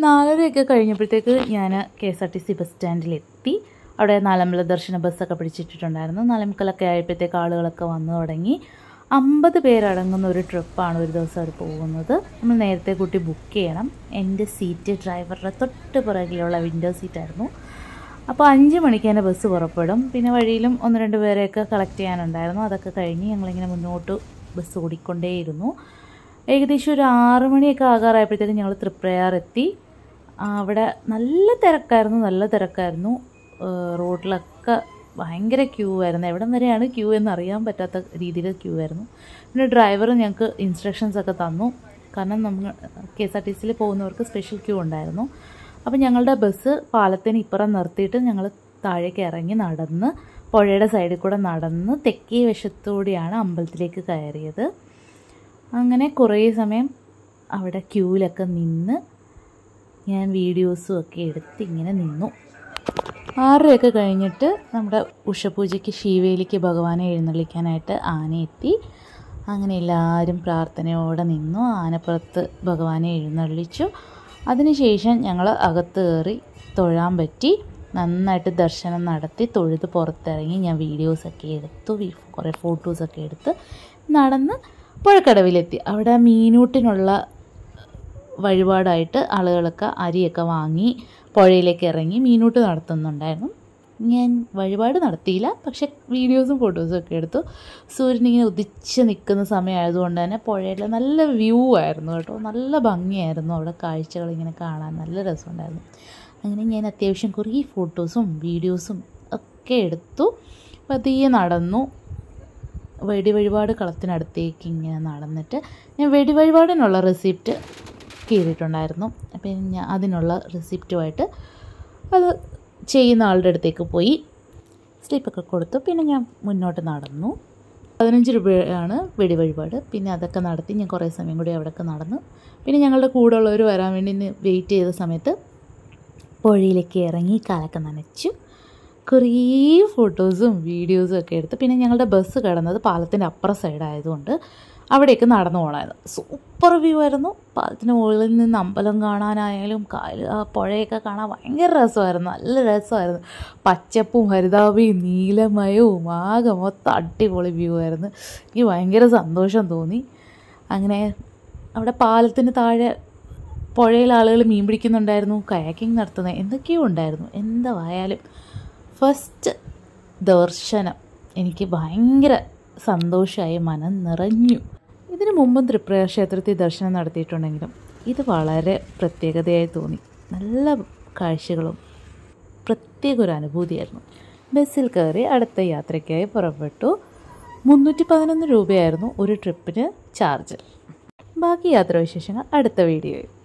നാലരയൊക്കെ കഴിഞ്ഞപ്പോഴത്തേക്ക് ഞാൻ K S R T C bus സ്റ്റാൻഡിലെത്തി അവിടെ നാലമ്പല ദർശന ബസ്സൊക്കെ പിടിച്ചിട്ടിട്ടുണ്ടായിരുന്നു നാലമുക്കലൊക്കെ ആയപ്പോഴത്തേക്ക് ആളുകളൊക്കെ വന്നു തുടങ്ങി അമ്പത് പേരടങ്ങുന്ന ഒരു ട്രിപ്പാണ് ഒരു ദിവസം അത് പോകുന്നത് നമ്മൾ നേരത്തെ കൂട്ടി ബുക്ക് ചെയ്യണം എൻ്റെ സീറ്റ് ഡ്രൈവറുടെ തൊട്ട് പുറകിലുള്ള വിൻഡോ സീറ്റായിരുന്നു അപ്പോൾ അഞ്ച് മണിക്ക് തന്നെ ബസ് പുറപ്പെടും പിന്നെ വഴിയിലും ഒന്ന് രണ്ട് പേരെയൊക്കെ കളക്ട് ചെയ്യാനുണ്ടായിരുന്നു അതൊക്കെ കഴിഞ്ഞ് ഞങ്ങളിങ്ങനെ മുന്നോട്ട് ബസ് ഓടിക്കൊണ്ടേയിരുന്നു ഏകദേശം ഒരു ആറ് മണിയൊക്കെ ആകാറായപ്പോഴത്തേക്കും ഞങ്ങൾ തൃപ്രയാർ എത്തി ആ, അവിടെ നല്ല തിരക്കായിരുന്നു നല്ല തിരക്കായിരുന്നു ഏഹ് റോഡിലൊക്കെ ഭയങ്കര ക്യൂ ആയിരുന്നു എവിടം വരെയാണ് ക്യൂ എന്ന് അറിയാൻ പറ്റാത്ത രീതിയിൽ ക്യൂ ആയിരുന്നു പിന്നെ ഡ്രൈവർ ഞങ്ങൾക്ക് ഇൻസ്ട്രക്ഷൻസ് ഒക്കെ തന്നു കാരണം നമ്മൾ കെ എസ് ആർ ടി സിയിൽ പോകുന്നവർക്ക് സ്പെഷ്യൽ ക്യൂ ഉണ്ടായിരുന്നു അപ്പോൾ ഞങ്ങളുടെ ബസ് പാലത്തിന് ഇപ്പുറം നിർത്തിയിട്ട് ഞങ്ങൾ താഴേക്ക് ഇറങ്ങി നടന്ന് പുഴയുടെ സൈഡിൽ കൂടെ നടന്ന് തെക്കേ വശത്തോടെയാണ് അമ്പലത്തിലേക്ക് കയറിയത് അങ്ങനെ കുറേ സമയം അവിടെ ക്യൂവിലൊക്കെ നിന്ന് ഞാൻ വീഡിയോസും ഒക്കെ എടുത്ത് ഇങ്ങനെ നിന്നു ആറരയൊക്കെ കഴിഞ്ഞിട്ട് നമ്മുടെ ഉഷപൂജയ്ക്ക് ശിവേലിക്ക് ഭഗവാനെ എഴുന്നള്ളിക്കാനായിട്ട് ആന എത്തി അങ്ങനെ എല്ലാവരും പ്രാർത്ഥനയോടെ നിന്നു ആനപ്പുറത്ത് ഭഗവാനെ എഴുന്നള്ളിച്ചു അതിനുശേഷം ഞങ്ങൾ അകത്ത് കയറി തൊഴാൻ പറ്റി നന്നായിട്ട് ദർശനം നടത്തി തൊഴുത് പുറത്തിറങ്ങി ഞാൻ വീഡിയോസൊക്കെ എടുത്തു വി- കുറേ ഫോട്ടോസൊക്കെ എടുത്ത് നടന്ന് പുഴക്കടവിലെത്തി അവിടെ മീനൂട്ടിനുള്ള വഴിപാടായിട്ട് ആളുകളൊക്കെ അരിയൊക്കെ വാങ്ങി പുഴയിലേക്ക് ഇറങ്ങി മീനൂട്ട് നടത്തുന്നുണ്ടായിരുന്നു ഞാൻ വഴിപാട് നടത്തിയില്ല പക്ഷെ വീഡിയോസും ഫോട്ടോസും ഒക്കെ എടുത്തു സൂര്യൻ ഇങ്ങനെ ഉദിച്ച് നിൽക്കുന്ന സമയമായതുകൊണ്ട് തന്നെ പുഴയിൽ നല്ല വ്യൂ ആയിരുന്നു കേട്ടോ നല്ല ഭംഗിയായിരുന്നു അവിടെ കാഴ്ചകൾ ഇങ്ങനെ കാണാൻ നല്ല രസമുണ്ടായിരുന്നു അങ്ങനെ ഞാൻ അത്യാവശ്യം കുറേ ഫോട്ടോസും വീഡിയോസും ഒക്കെ എടുത്തു പതിയെ നടന്നു വെടി വഴിപാട് കളത്തിനടുത്തേക്ക് ഇങ്ങനെ നടന്നിട്ട് ഞാൻ വെടി വഴിപാടിനുള്ള റെസിപ്റ്റ് കീറിയിട്ടുണ്ടായിരുന്നു അപ്പം ഞാൻ അതിനുള്ള റെസിപ്റ്റുമായിട്ട് അത് ചെയ്യുന്ന ആളുടെ അടുത്തേക്ക് പോയി സ്ലിപ്പൊക്കെ കൊടുത്തു പിന്നെ ഞാൻ മുന്നോട്ട് നടന്നു പതിനഞ്ച് രൂപയാണ് വെടി വഴിപാട് പിന്നെ അതൊക്കെ നടത്തി ഞാൻ കുറേ സമയം കൂടി അവിടെയൊക്കെ നടന്നു പിന്നെ ഞങ്ങളുടെ കൂടെ ഉള്ളവർ വരാൻ വേണ്ടി വെയിറ്റ് ചെയ്ത സമയത്ത് പുഴയിലേക്ക് ഇറങ്ങി കാലൊക്കെ നനച്ചു കുറേ ഫോട്ടോസും വീഡിയോസും ഒക്കെ എടുത്ത് പിന്നെ ഞങ്ങളുടെ ബസ് കിടന്നത് പാലത്തിൻ്റെ അപ്പുറ സൈഡ് ആയതുകൊണ്ട് അവിടേക്ക് നടന്നു പോകണമായിരുന്നു സൂപ്പർ വ്യൂ ആയിരുന്നു പാലത്തിന് മുകളിൽ നിന്ന് അമ്പലം കാണാനായാലും കായൽ ആ പുഴയൊക്കെ കാണാൻ ഭയങ്കര രസമായിരുന്നു നല്ല രസമായിരുന്നു പച്ചപ്പും ഹരിതാപയും നീലമയവും ആകെ മൊത്തം അടിപൊളി വ്യൂ ആയിരുന്നു എനിക്ക് ഭയങ്കര സന്തോഷം തോന്നി അങ്ങനെ അവിടെ പാലത്തിന് താഴെ പുഴയിൽ ആളുകൾ മീൻ പിടിക്കുന്നുണ്ടായിരുന്നു കയാക്കിങ് നടത്തുന്നത് എന്തൊക്കെയോ ഉണ്ടായിരുന്നു എന്തായാലും ഫസ്റ്റ് ദർശനം എനിക്ക് ഭയങ്കര സന്തോഷമായി മനം നിറഞ്ഞു ഇതിനു മുമ്പും ത്രിപുര ക്ഷേത്രത്തിൽ ദർശനം നടത്തിയിട്ടുണ്ടെങ്കിലും ഇത് വളരെ പ്രത്യേകതയായി തോന്നി നല്ല കാഴ്ചകളും പ്രത്യേക ഒരു അനുഭൂതിയായിരുന്നു ബസ്സിൽ കയറി അടുത്ത യാത്രയ്ക്കായി പുറപ്പെട്ടു മുന്നൂറ്റി പതിനൊന്ന് രൂപയായിരുന്നു ഒരു ട്രിപ്പിന് ചാർജ് ബാക്കി യാത്രാവിശേഷങ്ങൾ അടുത്ത വീഡിയോയിൽ